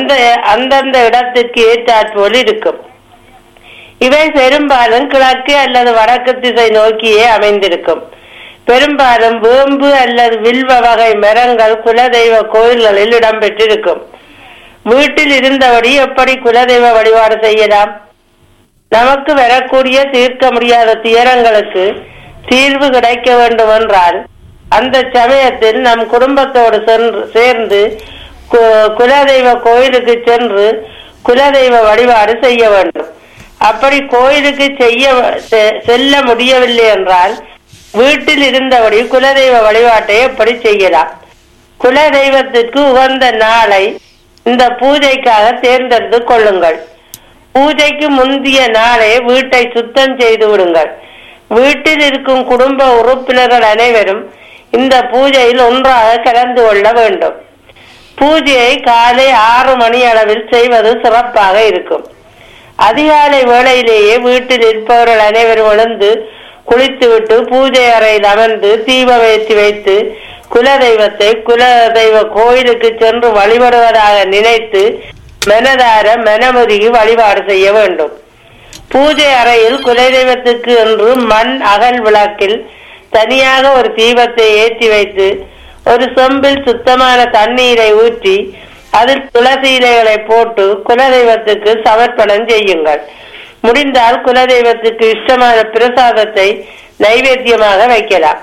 அந்த அந்தந்த இடத்திற்கு ஏற்றாற்போல் இருக்கும் இவை பெரும்பாலும் கிழக்கு அல்லது வடக்கு திசை நோக்கியே அமைந்திருக்கும் பெரும்பாலும் வேம்பு அல்லது வில்வ வகை மரங்கள் குலதெய்வ கோயில்களில் இடம்பெற்றிருக்கும் வீட்டில் இருந்தபடி எப்படி குலதெய்வ வழிபாடு செய்யலாம் நமக்கு வரக்கூடிய தீர்க்க முடியாத துயரங்களுக்கு தீர்வு கிடைக்க வேண்டும் என்றால் அந்த சமயத்தில் நம் குடும்பத்தோடு சென்று சேர்ந்து கு- குலதெய்வ கோயிலுக்கு சென்று குலதெய்வ வழிபாடு செய்ய வேண்டும் அப்படி கோயிலுக்கு செய்ய செ- செல்ல முடியவில்லை என்றால் வீட்டில் இருந்தபடி குலதெய்வ வழிபாட்டை எப்படி செய்யலாம் குலதெய்வத்திற்கு உகந்த நாளை இந்த பூஜைக்காக தேர்ந்தெடுத்து கொள்ளுங்கள் பூஜைக்கு முந்திய நாளே வீட்டை சுத்தம் செய்து விடுங்கள் வீட்டில் இருக்கும் குடும்ப உறுப்பினர்கள் அனைவரும் இந்த பூஜையில் ஒன்றாக கலந்து கொள்ள வேண்டும் பூஜையை காலை ஆறு மணி அளவில் செய்வது சிறப்பாக இருக்கும் அதிகாலை வேளையிலேயே வீட்டில் இருப்பவர்கள் அனைவரும் எழுந்து குளித்துவிட்டு பூஜை அறையில் அமர்ந்து தீபம் ஏற்றி வைத்து குலதெய்வத்தை குலதெய்வ கோயிலுக்கு சென்று வழிபடுவதாக நினைத்து மனதார மனமுருகி வழிபாடு செய்ய வேண்டும் பூஜை அறையில் குலதெய்வத்துக்கு என்று மண் அகல் விளக்கில் தனியாக ஒரு தீபத்தை ஏற்றி வைத்து ஒரு சொம்பில் சுத்தமான தண்ணீரை ஊற்றி அதில் துளசி இலைகளை போட்டு குலதெய்வத்துக்கு சமர்ப்பணம் செய்யுங்கள் முடிந்தால் குலதெய்வத்துக்கு இஷ்டமான பிரசாதத்தை நைவேத்தியமாக வைக்கலாம்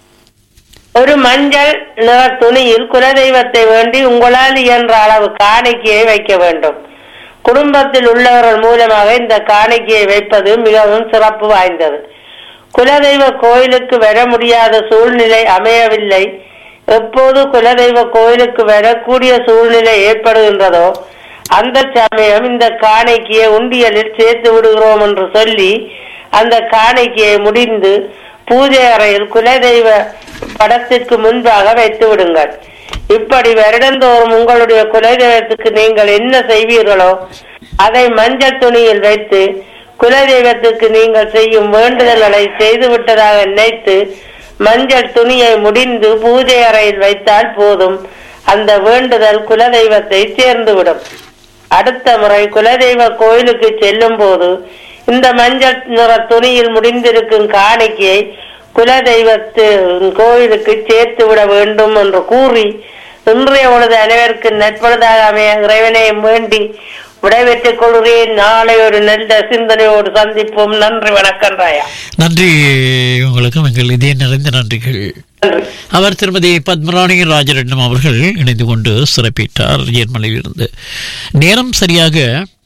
ஒரு மஞ்சள் நிற துணியில் குலதெய்வத்தை வேண்டி உங்களால் இயன்ற அளவு காணிக்கையை வைக்க வேண்டும் குடும்பத்தில் உள்ளவர்கள் மூலமாக இந்த காணிக்கையை வைப்பது மிகவும் சிறப்பு வாய்ந்தது குலதெய்வ கோயிலுக்கு வர முடியாத சூழ்நிலை அமையவில்லை எப்போது குலதெய்வ கோயிலுக்கு வரக்கூடிய சூழ்நிலை ஏற்படுகின்றதோ அந்த சமயம் இந்த காணிக்கையை உண்டியலில் சேர்த்து விடுகிறோம் என்று சொல்லி அந்த காணிக்கையை முடிந்து பூஜை அறையில் குலதெய்வ படத்திற்கு முன்பாக வைத்து விடுங்கள் இப்படி வருடந்தோறும் உங்களுடைய குலதெய்வத்துக்கு நீங்கள் என்ன செய்வீர்களோ அதை மஞ்சள் துணியில் வைத்து குலதெய்வத்துக்கு நீங்கள் செய்யும் வேண்டுதல்களை செய்து விட்டதாக நினைத்து மஞ்சள் துணியை முடிந்து பூஜை அறையில் வைத்தால் போதும் அந்த வேண்டுதல் குலதெய்வத்தை சேர்ந்துவிடும் அடுத்த முறை குலதெய்வ கோயிலுக்கு செல்லும் போது இந்த மஞ்சள் நிற துணியில் முடிந்திருக்கும் காணிக்கையை குலதெய்வத்து கோயிலுக்கு சேர்த்து விட வேண்டும் என்று கூறி இன்றைய பொழுது அனைவருக்கு நட்பொழுதாக அமைய இறைவனை வேண்டி விடைபெற்றுக் கொள்கிறேன் நாளை ஒரு நல்ல சிந்தனையோடு சந்திப்போம் நன்றி வணக்கம் ராயா நன்றி உங்களுக்கு எங்கள் இதய நிறைந்த நன்றிகள் நன்றி அவர் திருமதி பத்மராணி ராஜரட்னம் அவர்கள் இணைந்து கொண்டு சிறப்பித்தார் ஜெர்மனியிலிருந்து நேரம் சரியாக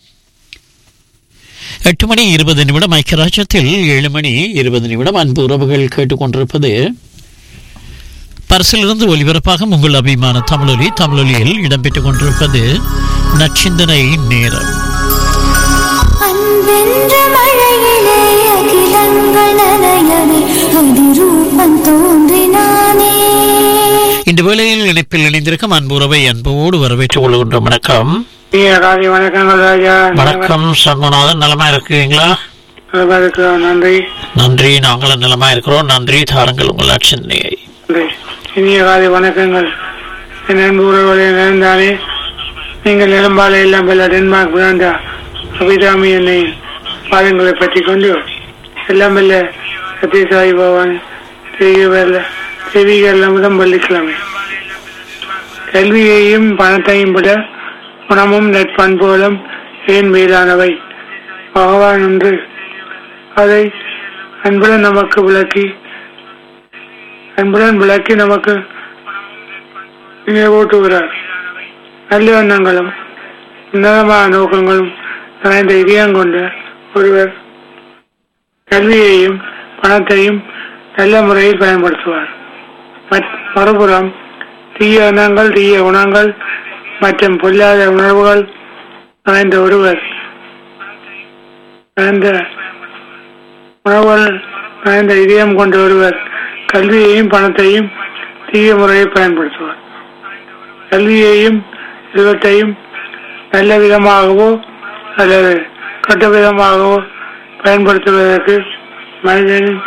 எட்டு மணி இருபது நிமிடம் ஐக்கியராஜ்யத்தில் ஏழு மணி இருபது நிமிடம் அன்பு உறவுகள் கேட்டுக்கொண்டிருப்பது பரிசிலிருந்து ஒலிபரப்பாக உங்கள் அபிமான தமிழொலி தமிழொலியில் இடம்பெற்றுக் கொண்டிருப்பது நச்சிந்தனை நேரம் அன்பென்ற மழையிலே அகிலங்கள் நனையவே அதிரூபம் தோன்றினானே இந்த வேளையில் இணைப்பில் இணைந்திருக்கும் அன்பு உறவை அன்போடு வரவேற்றுக் கொள்கின்ற வணக்கம் ஐயா ராஜி வணக்கங்கள் ராஜா வணக்கம் சண்முகநாதன் நலமா இருக்கீங்களா நலமா இருக்கிறோம் நன்றி நன்றி நாங்களும் நலமா இருக்கிறோம் நன்றி தாருங்கள் உங்கள் நச்சிந்தனையை நன்றி இனிய காலை வணக்கங்கள் என் அன்பு உறவுகளை நிறந்தானே நீங்கள் நிலம்பாலை எல்லாம் பெல்ல டென்மார்க் பிராண்டா அபிதாமி என்னை பாதங்களை பற்றி கொண்டு எல்லாம் பெல்ல சத்யசாயி பகவான் தெய்வ தெய்வீக முதம் வெள்ளிக்கிழமை கல்வியையும் பணத்தையும் விட குணமும் நட்பண்புகளும் ஏன் மேலானவை பகவான் ஒன்று அதை அன்புடன் நமக்கு விளக்கி அன்புடன் விளக்கி நமக்கு நினைவூட்டுகிறார் நல்ல எண்ணங்களும் உன்னதமான நோக்கங்களும் நிறைந்த இதயம் கொண்ட ஒருவர் கல்வியையும் பணத்தையும் நல்ல முறையில் பயன்படுத்துவார் மற்- மறுபுறம் தீய எண்ணங்கள் தீய குணங்கள் மற்றும் பொல்லாத உணர்வுகள் நிறைந்த ஒருவர் நிறைந்த உணவுகள் நிறைந்த இதயம் கொண்ட ஒருவர் கல்வியையும் பணத்தையும் தீய முறையில் பயன்படுத்துவார் கல்வியையும் செல்வத்தையும் நல்ல விதமாகவோ அல்லது கெட்ட விதமாகவோ பயன்படுத்துவதற்கு மனிதனின்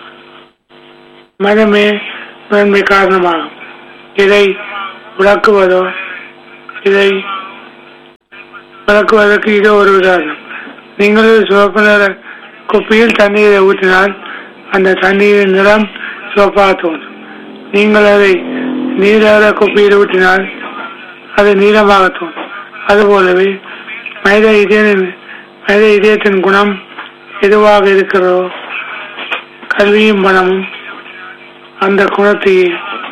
மனமே மேன்மை காரணமாகும் இதை விளக்குவதோ இதை விளக்குவதற்கு இது ஒரு உதாரணம் நீங்கள் ஒரு சிவப்பு நிற குப்பியில் தண்ணீரை ஊற்றினால் அந்த தண்ணீரின் நிறம் சிவப்பாக தோன்றும் நீங்கள் அதை நீராத குப்பியில் ஊற்றினால் அது நீளமாக தோன்றும் அதுபோலவே மனித இதயத்தின் மனித இதயத்தின் குணம் எதுவாக இருக்கிறதோ கல்வியும் பணமும் அந்த குணத்தையே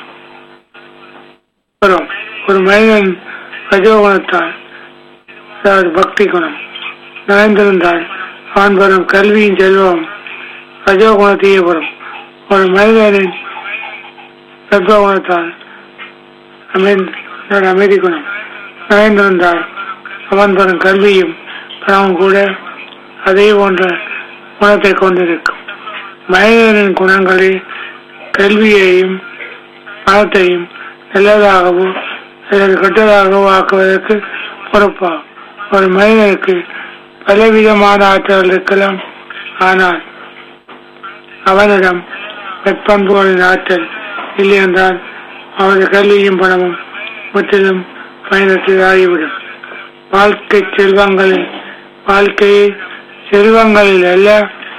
வரும் ஒரு மனிதன் ரஜோகுணத்தால் அதாவது பக்தி குணம் நிறைந்திருந்தால் அவன் வரும் கல்வியின் செல்வம் ரஜோகுணத்தையே வரும் ஒரு மனிதனின் சத்வகுணத்தால் அமைந்த அமைதி குணம் நிறைந்திருந்தால் அவன் வரும் கல்வியும் பணமும் கூட அதே போன்ற குணத்தை கொண்டிருக்கும் மனிதனின் குணங்களே கல்வியையும் பணத்தையும் நல்லதாகவோ அல்லது கெட்டதாகவோ ஆக்குவதற்கு பொறுப்பாகும் ஒரு மனிதனுக்கு பலவிதமான ஆற்றல் இருக்கலாம் ஆனால் அவனிடம் வெப்பண்புகளின் ஆற்றல் இல்லை என்றால் அவரது கல்வியும் பணமும் முற்றிலும் பயனற்றதாகிவிடும் வாழ்க்கை செல்வங்களில் வாழ்க்கையை செல்வங்களில் அல்ல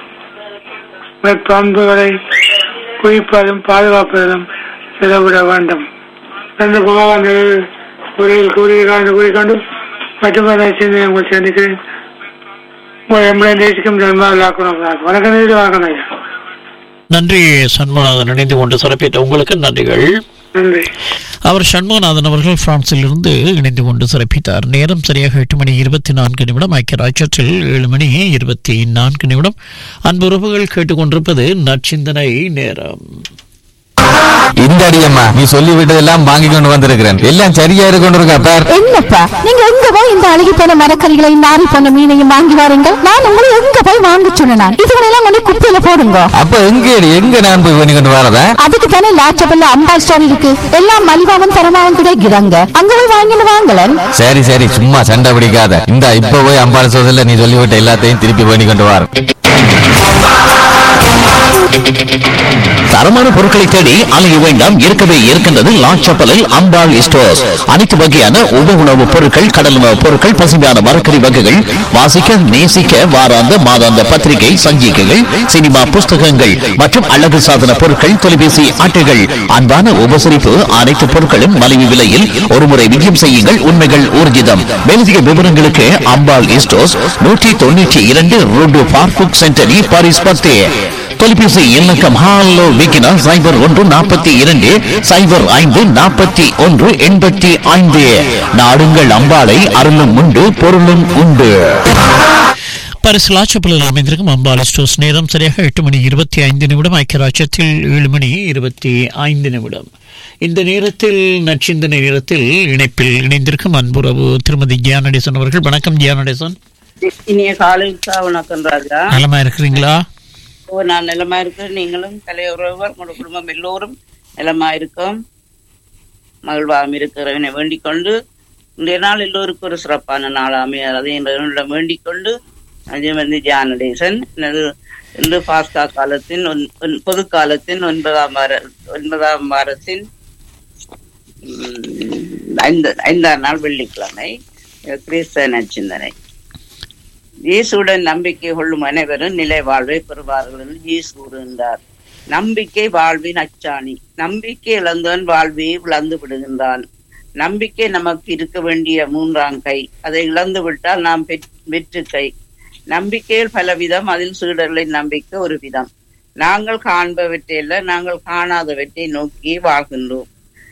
பண்புகளை குவிப்பதும் பாதுகாப்பதும் செலவிட வேண்டும் என்று பகவான் உரையில் கூறுகிறார் கூறிக்கொண்டு மட்டுமே சிந்தனை உங்கள் சந்திக்கிறேன் உங்கள் எம்மை நேசிக்கும் ஜன்மாலாக்கணும் வணக்கம் நேரு வணக்கம் ஐயா நன்றி சண்முகநாதன் இணைந்து கொண்டு சிறப்பித்த உங்களுக்கு நன்றிகள் நன்றி அவர் சண்முகநாதன் அவர்கள் பிரான்சில் இருந்து இணைந்து கொண்டு சிறப்பித்தார் நேரம் சரியாக எட்டு மணி இருபத்தி நான்கு நிமிடம் ஐக்கிய ராஜ்யத்தில் ஏழு மணி இருபத்தி நான்கு நிமிடம் அன்பு உறவுகள் கேட்டுக்கொண்டிருப்பது நற்சிந்தனை நேரம் இந்த அடியம்மா நீ சொல்லி விட்டதெல்லாம் வாங்கி கொண்டு வந்திருக்கிறேன் எல்லாம் சரியா இருக்கு கொண்டு இருக்கா பார் என்னப்பா நீங்க எங்க போய் இந்த அழுகி போன மரக்கறிகளை நாரி போன மீனையும் வாங்கி வாருங்க நான் உங்களை எங்க போய் வாங்க சொன்னேன் இதுகளெல்லாம் கொண்டு குப்பையில போடுங்க அப்ப எங்க எங்க நான் போய் பண்ணி கொண்டு வரதா அதுக்கு தானே லாச்சபல்ல அம்பாள் ஸ்டோர் இருக்கு எல்லாம் மலிவாவும் தரமாவும் கிடைக்கிறாங்க அங்க போய் வாங்கிட்டு வாங்கலன் சரி சரி சும்மா சண்டை பிடிக்காத இந்த இப்ப போய் அம்பாள் சோதல நீ சொல்லிவிட்ட எல்லாத்தையும் திருப்பி பண்ணி கொண்டு வர தரமான பொருட்களை தேடி அலைய வேண்டாம் இருக்கவே இருக்கின்றது லாச்சப்பலில் அம்பாள் ஸ்டோர்ஸ் அனைத்து வகையான உப உணவுப் பொருட்கள் கடல் உணவுப் பொருட்கள் பசுமையான மரக்கறி வகைகள் வாசிக்க நேசிக்க வாராந்த மாதாந்த பத்திரிகை சஞ்சிகைகள் சினிமா புஸ்தகங்கள் மற்றும் அழகு சாதன பொருட்கள் தொலைபேசி அட்டைகள் அன்பான உபசரிப்பு அனைத்து பொருட்களும் மலிவு விலையில் ஒருமுறை விஜயம் செய்யுங்கள் உண்மைகள் ஊர்ஜிதம் மேலதிக விவரங்களுக்கு அம்பாள் ஸ்டோர்ஸ் நூற்றி தொண்ணூற்றி இரண்டு ரோடு பார்க்குக் சென்டரி பாரிஸ் பத்து தொலைபேசி இலக்கம் ஹாலோ விக்கினா சைபர் ஒன்று நாற்பத்தி இரண்டு சைபர் ஐந்து நாற்பத்தி ஒன்று எண்பத்தி ஐந்து நாடுங்கள் அம்பாளை அருளும் உண்டு பொருளும் உண்டு பரிசு லாச்சப்பலில் அமைந்திருக்கும் அம்பாலி ஸ்டோர்ஸ் நேரம் சரியாக எட்டு மணி இருபத்தி ஐந்து நிமிடம் ஐக்கிய ராஜ்யத்தில் ஏழு மணி இருபத்தி ஐந்து நிமிடம் இந்த நேரத்தில் நச்சிந்தனை நேரத்தில் இணைப்பில் இணைந்திருக்கும் அன்புறவு திருமதி ஜியானடேசன் அவர்கள் வணக்கம் ஜியானடேசன் இனிய காலை உற்சாக வணக்கம் ராஜா நலமா இருக்கிறீங்களா ஓ நான் நிலமா இருக்கேன் நீங்களும் கலையுறவர் உங்களோட குடும்பம் எல்லோரும் நிலமா இருக்கோம் மகிழ்வாம் இருக்கிறவனை வேண்டிக் கொண்டு இன்றைய நாள் எல்லோருக்கும் ஒரு சிறப்பான நாள் அமையார் அதை என்னிடம் வேண்டிக் கொண்டு அதே வந்து ஜானடேசன் எனது இன்று பாஸ்கா காலத்தின் ஒன்- ஒன்- பொது காலத்தின் ஒன்பதாம் வார ஒன்பதாம் வாரத்தின் உம், ஐந்து ஐந்தாம் நாள் வெள்ளிக்கிழமை கிறிஸ்தவ நச்சிந்தனை இயேசுடன் நம்பிக்கை கொள்ளும் அனைவரும் நிலை வாழ்வை பெறுவார்கள் என்று இயேசு கூறுகின்றார் நம்பிக்கை வாழ்வின் அச்சாணி நம்பிக்கை இழந்தவன் வாழ்வையை இழந்து விடுகின்றான் நம்பிக்கை நமக்கு இருக்க வேண்டிய மூன்றாம் கை அதை இழந்து விட்டால் நாம் பெற்- வெற்று கை நம்பிக்கையில் பல விதம் அதில் சீடர்களின் நம்பிக்கை ஒரு விதம் நாங்கள் காண்பவற்றை அல்ல நாங்கள் காணாதவற்றை நோக்கி வாழ்கின்றோம்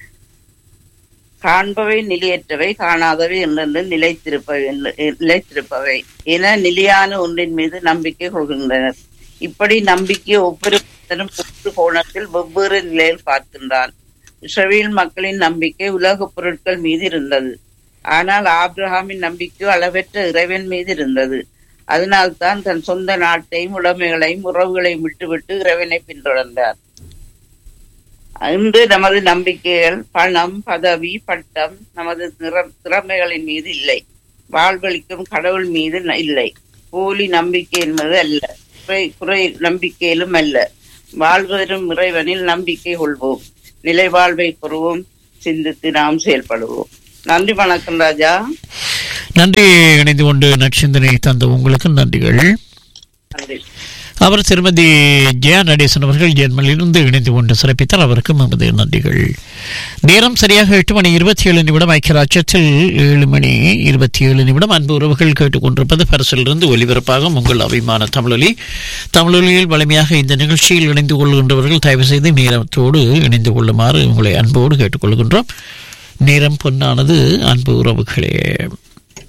காண்பவை நிலையற்றவை காணாதவை என்றென்று நிலைத்திருப்பவை என்று- நிலைத்திருப்பவை என நிலையான ஒன்றின் மீது நம்பிக்கை கொள்கின்றனர் இப்படி நம்பிக்கை ஒவ்வொரு மனிதனும் ஒவ்வொரு கோணத்தில் வெவ்வேறு நிலையில் பார்க்கின்றான் இஸ்ரவேல் மக்களின் நம்பிக்கை உலகப் பொருட்கள் மீது இருந்தது ஆனால் ஆபிரகாமின் நம்பிக்கை அளவற்ற இறைவன் மீது இருந்தது அதனால்தான் தன் சொந்த நாட்டையும் உடைமைகளையும் உறவுகளையும் விட்டுவிட்டு இறைவனை பின்தொடர்ந்தார் இன்று நமது நம்பிக்கைகள் பணம் பதவி பட்டம் நமது திற- திறமைகளின் மீது இல்லை வாழ்வளிக்கும் கடவுள் மீது ந- இல்லை போலி நம்பிக்கை என்பது அல்ல குறை குறை நம்பிக்கையிலும் அல்ல வாழ்வதரும் இறைவனில் நம்பிக்கை கொள்வோம் நிலை வாழ்வை பெறுவோம் சிந்தித்து நாம் செயல்படுவோம் நன்றி வணக்கம் ராஜா நன்றி இணைந்து கொண்டு நற்சிந்தனை தந்த உங்களுக்கு நன்றிகள் நன்றி அவர் திருமதி ஜெயா நடேசன் அவர்கள் ஜெர்மனிலிருந்து இணைந்து கொண்டு சிறப்பித்தார் அவருக்கும் நமது நன்றிகள் நேரம் சரியாக எட்டு மணி இருபத்தி ஏழு நிமிடம் ஐக்கியராட்சத்தில் ஏழு மணி இருபத்தி ஏழு நிமிடம் அன்பு உறவுகள் கேட்டுக்கொண்டிருப்பது பரிசிலிருந்து ஒலிபரப்பாகும் உங்கள் அபிமான தமிழொலி தமிழொலியில் வலிமையாக இந்த நிகழ்ச்சியில் இணைந்து கொள்கின்றவர்கள் தயவு செய்து நேரத்தோடு இணைந்து கொள்ளுமாறு உங்களை அன்போடு கேட்டுக்கொள்கின்றோம் நேரம் பொன்னானது அன்பு உறவுகளே